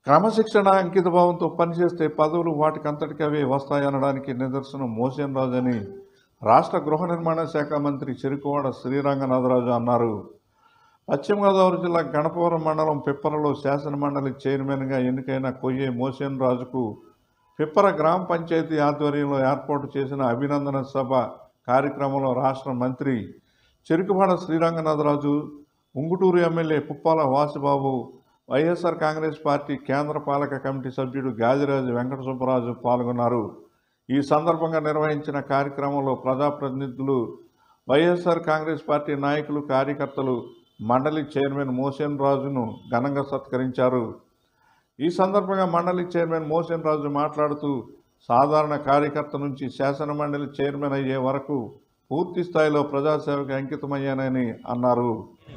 క్రమశిక్షణ అంకితభావంతో పనిచేస్తే పదవులు వాటికంతటికి అవే వస్తాయనడానికి నిదర్శనం మోసేన్ రాజు అని రాష్ట్ర గృహ నిర్మాణ శాఖ మంత్రి చెరుకువాడ శ్రీరంగనాథరాజు అన్నారు పశ్చిమ గోదావరి జిల్లా గణపవరం మండలం పిప్పరలో శాసనమండలి చైర్మన్గా ఎన్నికైన కొయ్యే మోసేన్ రాజుకు పిప్పర గ్రామ పంచాయతీ ఆధ్వర్యంలో ఏర్పాటు చేసిన అభినందన సభ కార్యక్రమంలో రాష్ట్ర మంత్రి Cherukuvada Sriranganatharaju Unguturu MLA Puppala Vasubabu YSR Congress party కేంద్ర పాలక కమిటీ సభ్యుడు గాదిరాజు వెంకట సుబ్బరాజు పాల్గొన్నారు ఈ సందర్భంగా నిర్వహించిన కార్యక్రమంలో ప్రజాప్రతినిధులు వైఎస్ఆర్ కాంగ్రెస్ పార్టీ నాయకులు కార్యకర్తలు మండలి చైర్మన్ మోసేన్ రాజును ఘనంగా సత్కరించారు ఈ సందర్భంగా మండలి చైర్మన్ మోసేన్ రాజు మాట్లాడుతూ సాధారణ కార్యకర్త నుంచి శాసన మండలి చైర్మన్ అయ్యే వరకు పూర్తి స్థాయిలో ప్రజాసేవకు అంకితమయ్యానని అన్నారు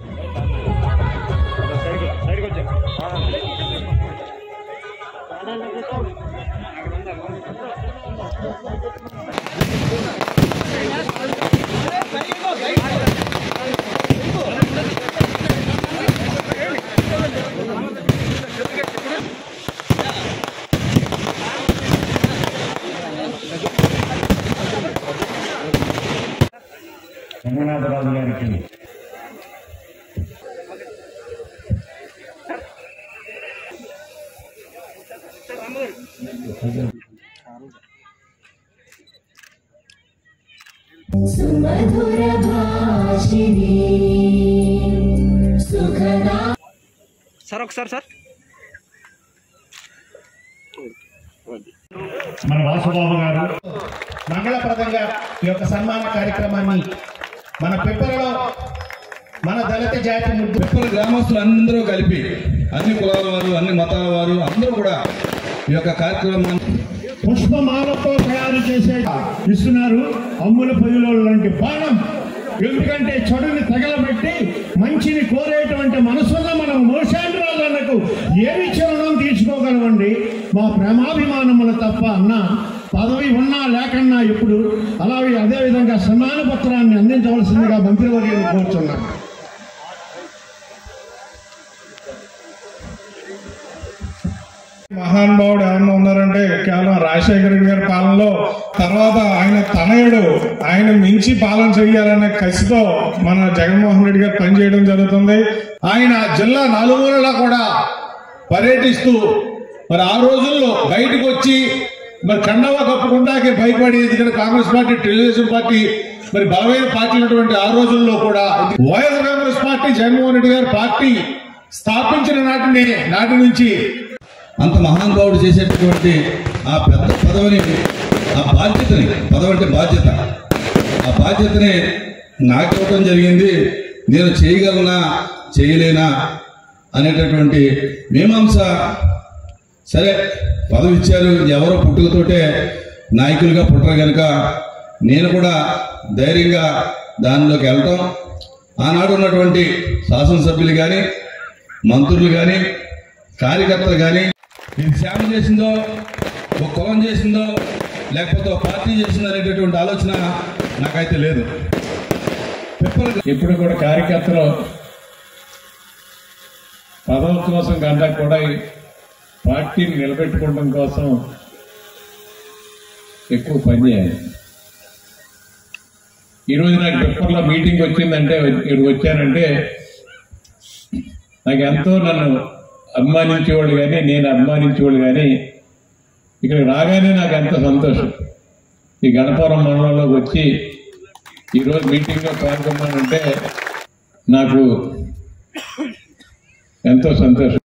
రంగనాథరాజు గారికి సుమధురభాషిణి సుఖదా సార్ ఒకసారి సార్ మన వాసుబాబు గారు మంగళప్రదంగా ఈ యొక్క సన్మాన కార్యక్రమాన్ని మన పెప్పరలో మన దళిత జాతి ముద్దు పిప్పల గ్రామస్తులు అందరూ కలిపి అన్ని కులాల వారు అన్ని మతాల వారు అందరూ కూడా ఈ యొక్క కార్యక్రమాన్ని పుష్పమాలతో తయారు చేసే ఇస్తున్నారు అమ్ముల పొయ్యిలో లాంటి బాణం ఎందుకంటే చెడుని తగలబెట్టి మంచిని కోరేటువంటి మనసున్న మనం మోసాండ్రాజులకు ఏమి చరణం తీసుకోగలమండి మా ప్రేమాభిమానములు తప్ప అన్న పదవి ఉన్నా లేకన్నా ఇప్పుడు అలాగే అదేవిధంగా సన్మాన పత్రాన్ని అందించవలసిందిగా మంత్రివర్యులు కోరుచున్నాను మహానుభావుడు ఎవరన్నా ఉన్నారంటే కేవలం రాజశేఖర రెడ్డి గారి పాలనలో తర్వాత ఆయన తనయుడు ఆయన మించి పాలన చేయాలనే కసితో మన జగన్మోహన్ రెడ్డి గారు పనిచేయడం జరుగుతుంది ఆయన జిల్లా నలుమూలలా కూడా పర్యటిస్తూ మరి ఆ రోజుల్లో బయటకు వచ్చి మరి కండవా కప్పుకుంటాకే భయపడి ఎందుకంటే కాంగ్రెస్ పార్టీ తెలుగుదేశం పార్టీ మరి బలమైన పార్టీ ఉన్నటువంటి ఆ రోజుల్లో కూడా వైఎస్ కాంగ్రెస్ పార్టీ జగన్మోహన్ రెడ్డి గారి పార్టీ స్థాపించిన నాటిని నాటి నుంచి అంత మహానుభావుడు చేసేటటువంటి ఆ పెద్ద పదవిని ఆ బాధ్యతని పదవి అంటే బాధ్యత ఆ బాధ్యతని నాకు ఇవ్వటం జరిగింది నేను చేయగలనా చేయలేనా అనేటటువంటి మీమాంస సరే పదవి ఇచ్చారు ఎవరో పుట్టుకతోటే నాయకులుగా పుట్టరు కనుక నేను కూడా ధైర్యంగా దానిలోకి వెళ్ళటం ఆనాడు ఉన్నటువంటి శాసనసభ్యులు కానీ మంత్రులు కానీ కార్యకర్తలు కానీ ఇది శ్యామ చేసిందో ఒక కులం చేసిందో లేకపోతే ఒక పార్టీ చేసిందో అనేటటువంటి ఆలోచన నాకైతే లేదు పిప్పల ఇప్పుడు కూడా కార్యకర్తలు పదవి కోసం కన్నా కూడా ఈ పార్టీని నిలబెట్టుకోవడం కోసం ఎక్కువ పనిచేయాలి ఈరోజు నాకు పేపర్లో మీటింగ్ వచ్చిందంటే ఇక్కడికి వచ్చానంటే నాకు ఎంతో నన్ను అభిమానించేవాళ్ళు కానీ నేను అభిమానించేవాళ్ళు కానీ ఇక్కడ రాగానే నాకు ఎంతో సంతోషం ఈ గణపురం మండలంలోకి వచ్చి ఈరోజు మీటింగ్లో పాల్గొన్నానంటే నాకు ఎంతో సంతోషం